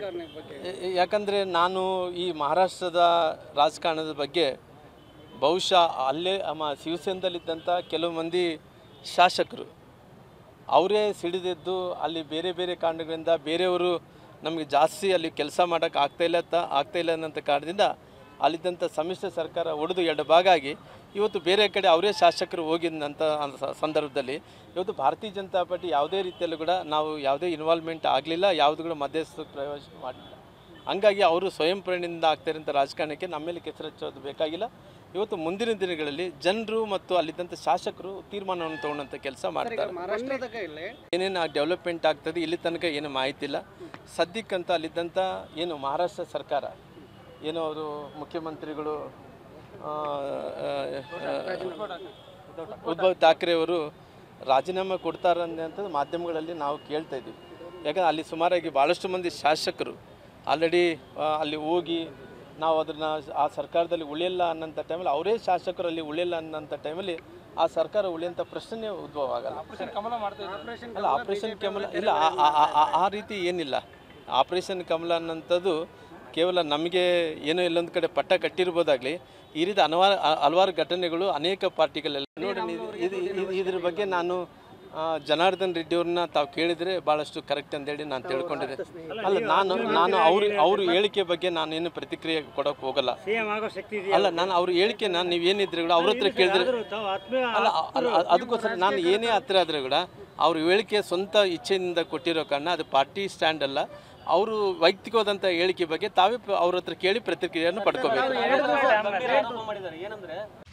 ವಿಚಾರಣೆ ಬಗ್ಗೆ ಯಾ- ಯಾಕಂದರೆ ನಾನು ಈ ಮಹಾರಾಷ್ಟ್ರದ ರಾಜಕಾರಣದ ಬಗ್ಗೆ ಬಹುಶಃ ಅಲ್ಲೇ ಅಮ್ಮ ಶಿವಸೇನದಲ್ಲಿದ್ದಂಥ ಕೆಲವು ಮಂದಿ ಶಾಸಕರು ಅವರೇ ಸಿಡಿದೆದ್ದು ಅಲ್ಲಿ ಬೇರೆ ಬೇರೆ ಕಾರಣಗಳಿಂದ ಬೇರೆಯವರು ನಮಗೆ ಜಾಸ್ತಿ ಅಲ್ಲಿ ಕೆಲಸ ಮಾಡೋಕ್ಕೆ ಆಗ್ತಾಯಿಲ್ಲ ತ ಆಗ್ತಾಯಿಲ್ಲ ಅನ್ನೋಂಥ ಕಾರಣದಿಂದ ಅಲ್ಲಿದ್ದಂಥ ಸಮ್ಮಿಶ್ರ ಸರ್ಕಾರ ಒಡೆದು ಎರಡು ಭಾಗ ಆಗಿ ಇವತ್ತು ಬೇರೆ ಕಡೆ ಅವರೇ ಶಾಸಕರು ಹೋಗಿದ್ದಂಥ ಸ- ಸಂದರ್ಭದಲ್ಲಿ ಇವತ್ತು ಭಾರತೀಯ ಜನತಾ ಪಾರ್ಟಿ ಯಾವುದೇ ರೀತಿಯಲ್ಲೂ ಕೂಡ ನಾವು ಯಾವುದೇ ಇನ್ವಾಲ್ವ್ಮೆಂಟ್ ಆಗಲಿಲ್ಲ ಯಾವುದು ಕೂಡ ಮಧ್ಯಸ್ಥ ಪ್ರವೇಶ ಮಾಡಲಿಲ್ಲ ಹಂಗಾಗಿ ಅವರು ಸ್ವಯಂ ಪ್ರೇರಣೆಯಿಂದ ಆಗ್ತಿರೋಂಥ ರಾಜಕಾರಣಕ್ಕೆ ನಮ್ಮ ಮೇಲೆ ಕೆಸರಚ್ಚೋದು ಬೇಕಾಗಿಲ್ಲ ಇವತ್ತು ಮುಂದಿನ ದಿನಗಳಲ್ಲಿ ಜನರು ಮತ್ತು ಅಲ್ಲಿದ್ದಂಥ ಶಾಸಕರು ತೀರ್ಮಾನವನ್ನು ತಗೊಂಡಂಥ ಕೆಲಸ ಮಾಡ್ತಾರೆ ಮಹಾರಾಷ್ಟ್ರದ ಇಲ್ಲಿ ಏನೇನು ಡೆವಲಪ್ಮೆಂಟ್ ಆಗ್ತದೆ ಇಲ್ಲಿ ತನಕ ಏನು ಮಾಹಿತಿ ಇಲ್ಲ ಸದ್ಯಕ್ಕಂತ ಅಲ್ಲಿದ್ದಂಥ ಏನು ಮಹಾರಾಷ್ಟ್ರ ಸರ್ಕಾರ ಏನು ಅವರು ಮುಖ್ಯಮಂತ್ರಿಗಳು ಆ, ಆ, ಆ, ಉದ್ಧವ್ ಠಾಕ್ರೆ ಅವರು ರಾಜೀನಾಮೆ ಕೊಡ್ತಾರೆ ಅಂತ ಮಾಧ್ಯಮಗಳಲ್ಲಿ ನಾವು ಕೇಳ್ತಾ ಇದ್ದೀವಿ ಯಾಕಂದ್ರೆ ಅಲ್ಲಿ ಸುಮಾರಾಗಿ ಭಾಳಷ್ಟು ಮಂದಿ ಶಾಸಕರು ಆಲ್ರೆಡಿ ಅಲ್ಲಿ ಹೋಗಿ ನಾವು ಅದನ್ನು ಆ ಸರ್ಕಾರದಲ್ಲಿ ಉಳಿಯಲ್ಲ ಅನ್ನೋಂಥ ಟೈಮಲ್ಲಿ ಅವರೇ ಶಾಸಕರು ಅಲ್ಲಿ ಉಳಿಯಲ್ಲ ಅನ್ನೋಂಥ ಟೈಮಲ್ಲಿ ಆ ಸರ್ಕಾರ ಉಳಿಯೋಂಥ ಪ್ರಶ್ನೆ ಉದ್ಭವ ಆಗಲ್ಲ ಕಮಲ ಮಾಡ್ತಾ ಆಪರೇಷನ್ ಅಲ್ಲ ಆಪರೇಷನ್ ಕಮಲ ಇಲ್ಲ ಆ- ಆ- ಆ- ಆ- ಆ ರೀತಿ ಏನಿಲ್ಲ ಆಪರೇಷನ್ ಕಮಲ ಅನ್ನೋಂಥದ್ದು ಕೇವಲ ನಮಗೆ ಏನೋ ಇಲ್ಲೊಂದು ಕಡೆ ಪಟ್ಟ ಕಟ್ಟಿರ್ಬೋದಾಗಲಿ ಈ ರೀತಿ ಹಲವಾರು ಹಲವಾರು ಘಟನೆಗಳು ಅನೇಕ ಪಾರ್ಟಿಗಳಲ್ಲಿ ನೋಡಿ ಇದು- ಇದು ಇದು- ಇದ್ರ ಬಗ್ಗೆ ನಾನು ಆ, ಜನಾರ್ದನ್ ರೆಡ್ಡಿ ಅವ್ರನ್ನ ತಾವು ಕೇಳಿದರೆ ಭಾಳಷ್ಟು ಕರೆಕ್ಟ್ ಅಂತೇಳಿ ನಾನು ತಿಳ್ಕೊಂಡಿದ್ದೆ ಅಲ್ಲ ನಾನು ನಾನು ಅವ್ರ ಅವ್ರ ಹೇಳಿಕೆ ಬಗ್ಗೆ ನಾನು ಏನು ಪ್ರತಿಕ್ರಿಯೆ ಕೊಡೋಕೆ ಹೋಗಲ್ಲ ಸಿಎಂ ಆಗೋ ಶಕ್ತಿ ಅಲ್ಲ ನಾನು ಅವ್ರ ಹೇಳಿಕೆನ ನೀವು ಏನಿದ್ರೆ ಕೂಡ ಅವ್ರ ಹತ್ರ ಕೇಳಿದ್ರೆ ತಾವು ಆತ್ಮೀಯ ಅಲ್ಲ ಅಲ್ಲ, ಅ- ಅದಕ್ಕೋಸ್ಕರ ನಾನು ಏನೇ ಹತ್ತಿರ ಆದರೂ ಕೂಡ ಅವ್ರ ಹೇಳಿಕೆ ಸ್ವಂತ ಇಚ್ಛೆಯಿಂದ ಕೊಟ್ಟಿರೋ ಕಾರಣ ಅದು ಪಾರ್ಟಿ ಸ್ಟ್ಯಾಂಡ್ ಅಲ್ಲ ಅವರು ವೈಯಕ್ತಿಕವಾದಂಥ ಹೇಳಿಕೆ ಬಗ್ಗೆ ತಾವೇ ಪ- ಅವ್ರ ಹತ್ರ ಕೇಳಿ ಪ್ರತಿಕ್ರಿಯೆಯನ್ನು ಪಡ್ಕೋಬೇಕು ಆರೋಪ ಮಾಡಿದ್ದಾರೆ ಏನಂದ್ರೆ